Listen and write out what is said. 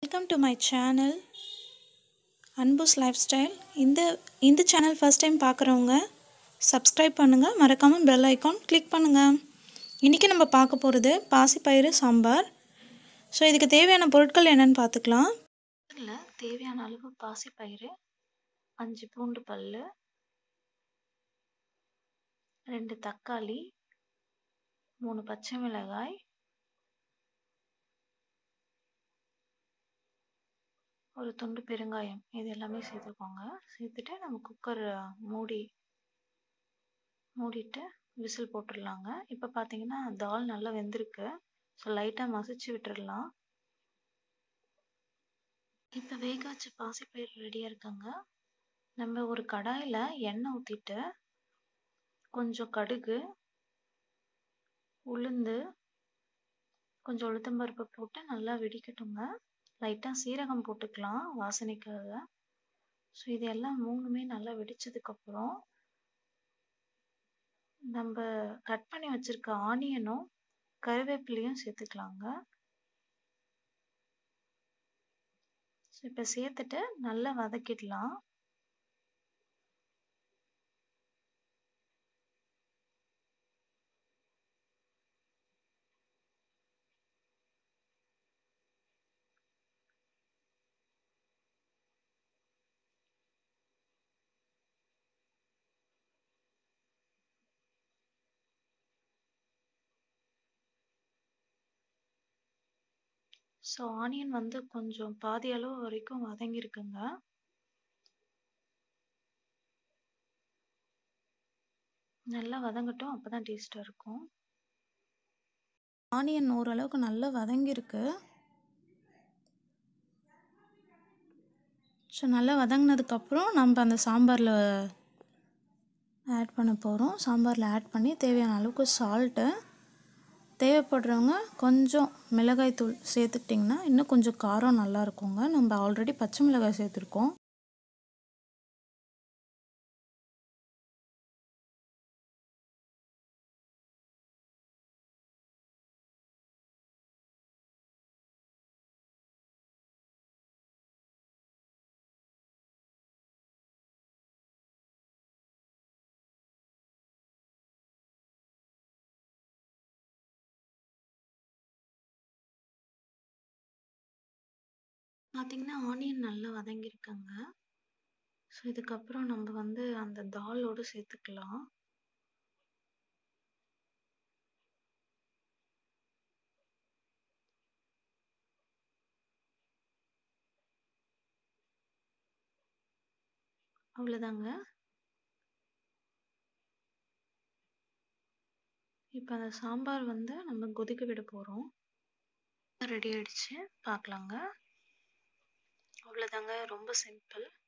welcome to my channel Anbu's lifestyle இந்த இந்த channel first time பார்க்குறவங்க சப்ஸ்கிரைப் பண்ணுங்கள் மறக்காமல் பெல் ஐக்கான் கிளிக் பண்ணுங்கள் இன்றைக்கி நம்ம பார்க்க போகிறது பாசிப்பயிறு சாம்பார் ஸோ இதுக்கு தேவையான பொருட்கள் என்னென்னு பார்த்துக்கலாம் இதில் தேவையான அளவு பாசிப்பயிறு அஞ்சு பூண்டு பல் ரெண்டு தக்காளி மூணு பச்சை மிளகாய் ஒரு துண்டு பெருங்காயம் இது எல்லாமே சேர்த்துக்கோங்க சேர்த்துட்டு நம்ம குக்கர் மூடி மூடிட்டு விசில் போட்டுடலாங்க இப்போ பார்த்தீங்கன்னா தால் நல்லா வெந்திருக்கு ஸோ லைட்டாக மசிச்சு விட்டுடலாம் இப்போ வேக வச்ச பாசிப்பயிர் ரெடியாக இருக்காங்க நம்ம ஒரு கடாயில் எண்ணெய் ஊற்றிட்டு கொஞ்சம் கடுகு உளுந்து கொஞ்சம் உளுத்தம்பருப்பு போட்டு நல்லா வெடிக்கட்டுங்க லைட்டாக சீரகம் போட்டுக்கலாம் வாசனைக்காக ஸோ இது எல்லாம் மூணுமே நல்லா வெடிச்சதுக்கப்புறம் நம்ம கட் பண்ணி வச்சிருக்க ஆனியனும் கருவேப்பிலையும் சேர்த்துக்கலாங்க ஸோ இப்போ சேர்த்துட்டு நல்லா வதக்கிடலாம் ஸோ ஆனியன் வந்து கொஞ்சம் பாதி அளவு வரைக்கும் வதங்கியிருக்குங்க நல்லா வதங்கட்டும் அப்போ தான் டேஸ்ட்டாக இருக்கும் ஆனியன் ஓரளவுக்கு நல்லா வதங்கியிருக்கு ஸோ நல்லா வதங்கினதுக்கப்புறம் நம்ம அந்த சாம்பாரில் ஆட் பண்ண போகிறோம் சாம்பாரில் ஆட் பண்ணி தேவையான அளவுக்கு சால்ட்டு தேவைப்படுறவங்க கொஞ்சம் மிளகாய் தூள் சேர்த்துக்கிட்டிங்கன்னா இன்னும் கொஞ்சம் காரம் நல்லா இருக்குங்க நம்ம ஆல்ரெடி பச்சை மிளகாய் சேர்த்துருக்கோம் பார்த்தீங்கன்னா ஆனியன் நல்லா வதங்கியிருக்குங்க ஸோ இதுக்கப்புறம் நம்ம வந்து அந்த தாலோடு சேர்த்துக்கலாம் அவ்வளோதாங்க இப்போ அந்த சாம்பார் வந்து நம்ம கொதிக்க விட போகிறோம் ரெடி ஆயிடுச்சு பார்க்கலாங்க அவ்வளோதாங்க ரொம்ப சிம்பிள்